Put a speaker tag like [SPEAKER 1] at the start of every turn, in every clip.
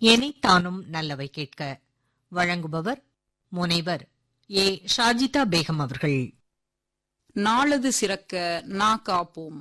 [SPEAKER 1] எனைத்தானும் நல்லவை கேட்க வழங்குபவர் முனைவர் ஏ ஷாஜிதா பேகம் அவர்கள்
[SPEAKER 2] நாளது சிறக்க நா காப்போம்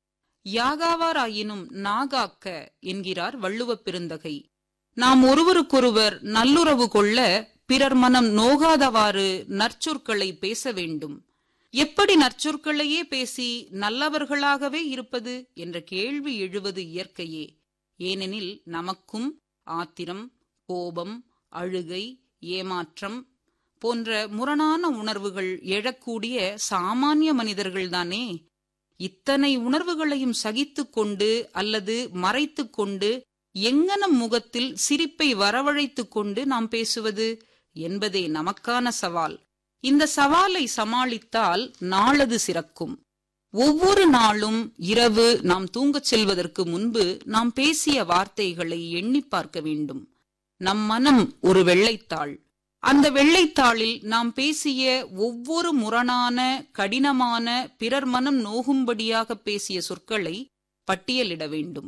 [SPEAKER 2] யாகாவாராயினும் நாகாக்க என்கிறார் வள்ளுவப் பெருந்தகை நாம் ஒருவருக்கொருவர் நல்லுறவு கொள்ள பிறர் மனம் நோகாதவாறு நற்சொற்களை பேச வேண்டும் எப்படி நற்சொற்களையே பேசி நல்லவர்களாகவே இருப்பது என்ற கேள்வி எழுவது இயற்கையே ஏனெனில் நமக்கும் ஆத்திரம் கோபம் அழுகை ஏமாற்றம் போன்ற முரணான உணர்வுகள் எழக்கூடிய சாமானிய மனிதர்கள்தானே இத்தனை உணர்வுகளையும் சகித்துக் கொண்டு அல்லது மறைத்துக் கொண்டு எங்கனம் முகத்தில் சிரிப்பை வரவழைத்துக் கொண்டு நாம் பேசுவது என்பதே நமக்கான சவால் இந்த சவாலை சமாளித்தால் நாளது சிறக்கும் ஒவ்வொரு நாளும் இரவு நாம் தூங்கச் செல்வதற்கு முன்பு நாம் பேசிய வார்த்தைகளை எண்ணி பார்க்க வேண்டும் நம் மனம் ஒரு வெள்ளைத்தாள் அந்த வெள்ளைத்தாளில் நாம் பேசிய ஒவ்வொரு முரணான கடினமான பிறர் மனம் நோகும்படியாக பேசிய சொற்களை பட்டியலிட வேண்டும்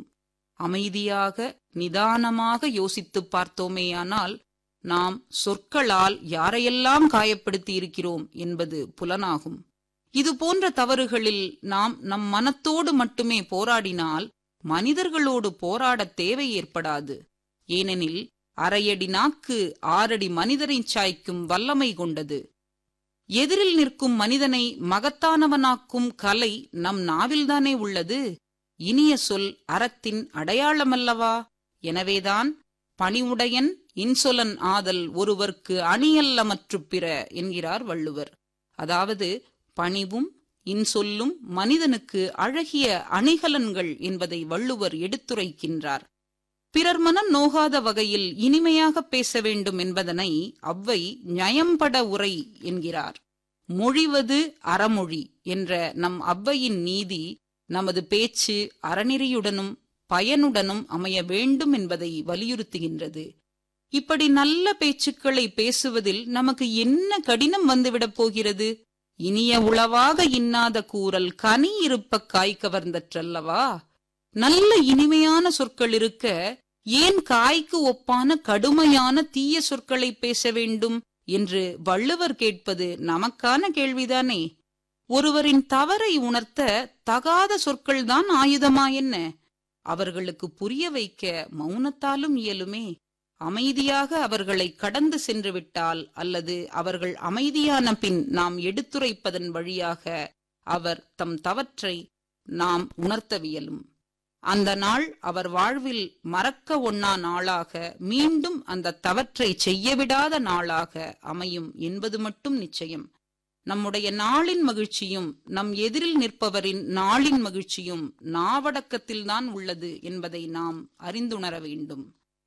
[SPEAKER 2] அமைதியாக நிதானமாக யோசித்து பார்த்தோமேயானால் நாம் சொற்களால் யாரையெல்லாம் காயப்படுத்தி இருக்கிறோம் என்பது புலனாகும் இது போன்ற தவறுகளில் நாம் நம் மனத்தோடு மட்டுமே போராடினால் மனிதர்களோடு போராட தேவை ஏற்படாது ஏனெனில் அரையடி நாக்கு ஆறடி மனிதரை சாய்க்கும் வல்லமை கொண்டது எதிரில் நிற்கும் மனிதனை மகத்தானவனாக்கும் கலை நம் நாவில்தானே உள்ளது இனிய சொல் அறத்தின் அடையாளமல்லவா எனவேதான் பணிவுடையன் இன்சொலன் ஆதல் ஒருவர்க்கு அணியல்லமற்று பிற என்கிறார் வள்ளுவர் அதாவது பணிவும் இன்சொல்லும் மனிதனுக்கு அழகிய அணிகலன்கள் என்பதை வள்ளுவர் எடுத்துரைக்கின்றார் பிறர் மனம் நோகாத வகையில் இனிமையாக பேச வேண்டும் என்பதனை அவ்வை நயம்பட உரை என்கிறார் மொழிவது அறமொழி என்ற நம் அவ்வையின் நீதி நமது பேச்சு அறநெறியுடனும் பயனுடனும் அமைய வேண்டும் என்பதை வலியுறுத்துகின்றது இப்படி நல்ல பேச்சுக்களை பேசுவதில் நமக்கு என்ன கடினம் வந்துவிடப் போகிறது இனிய உளவாக இன்னாத கூறல் கனி இருப்ப காய் கவர்ந்தற்றல்லவா நல்ல இனிமையான சொற்கள் இருக்க ஏன் காய்க்கு ஒப்பான கடுமையான தீய சொற்களை பேச வேண்டும் என்று வள்ளுவர் கேட்பது நமக்கான கேள்விதானே ஒருவரின் தவறை உணர்த்த தகாத சொற்கள்தான் ஆயுதமா என்ன அவர்களுக்கு புரிய வைக்க மௌனத்தாலும் இயலுமே அமைதியாக அவர்களை கடந்து சென்று விட்டால் அல்லது அவர்கள் அமைதியான பின் நாம் எடுத்துரைப்பதன் வழியாக அவர் தம் தவற்றை நாம் உணர்த்தவியலும் அந்த நாள் அவர் வாழ்வில் மறக்க ஒண்ணா நாளாக மீண்டும் அந்த தவற்றை செய்யவிடாத நாளாக அமையும் என்பது மட்டும் நிச்சயம் நம்முடைய நாளின் மகிழ்ச்சியும் நம் எதிரில் நிற்பவரின் நாளின் மகிழ்ச்சியும் நாவடக்கத்தில்தான் உள்ளது என்பதை நாம் அறிந்துணர வேண்டும்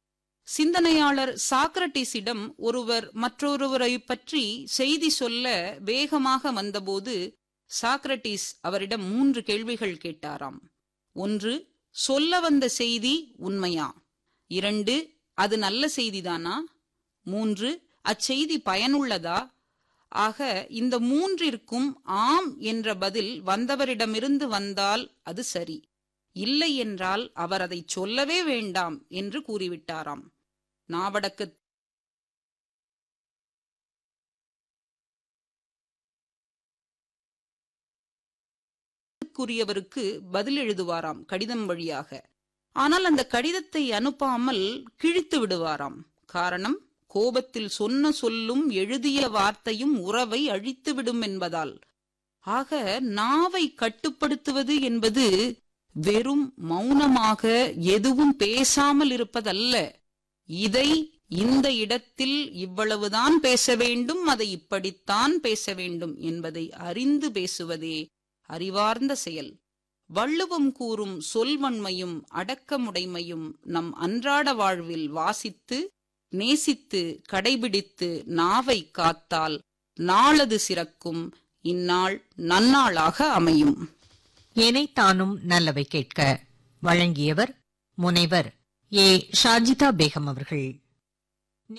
[SPEAKER 2] சிந்தனையாளர் சாக்ரட்டிஸிடம் ஒருவர் மற்றொருவரை பற்றி செய்தி சொல்ல வேகமாக வந்தபோது சாக்ரட்டிஸ் அவரிடம் மூன்று கேள்விகள் கேட்டாராம் ஒன்று சொல்ல வந்த செய்தி உண்மையா இரண்டு அது நல்ல செய்திதானா மூன்று அச்செய்தி பயனுள்ளதா ஆக இந்த மூன்றிற்கும் ஆம் என்ற பதில் வந்தவரிடமிருந்து வந்தால் அது சரி இல்லை என்றால் அவர் அதை சொல்லவே வேண்டாம் என்று கூறிவிட்டாராம் நாவடக்க கூறியவருக்கு பதில் எழுதுவாராம் கடிதம் வழியாக ஆனால் அந்த கடிதத்தை அனுப்பாமல் கிழித்து விடுவாராம் காரணம் கோபத்தில் சொன்ன சொல்லும் எழுதிய வார்த்தையும் உறவை அழித்துவிடும் என்பதால் ஆக நாவை கட்டுப்படுத்துவது என்பது வெறும் மௌனமாக எதுவும் பேசாமல் இருப்பதல்ல இதை இந்த இடத்தில் இவ்வளவுதான் பேச வேண்டும் அதை இப்படித்தான் பேச வேண்டும் என்பதை அறிந்து பேசுவதே அறிவார்ந்த செயல் வள்ளுவம் கூறும் சொல்வன்மையும் அடக்கமுடைமையும் நம் அன்றாட வாழ்வில் வாசித்து நேசித்து கடைபிடித்து நாவை காத்தால் நாளது சிறக்கும் இந்நாள் நன்னாளாக அமையும்
[SPEAKER 1] எனைத்தானும் நல்லவை கேட்க வழங்கியவர் முனைவர் ஏ ஷாஜிதா பேகம் அவர்கள்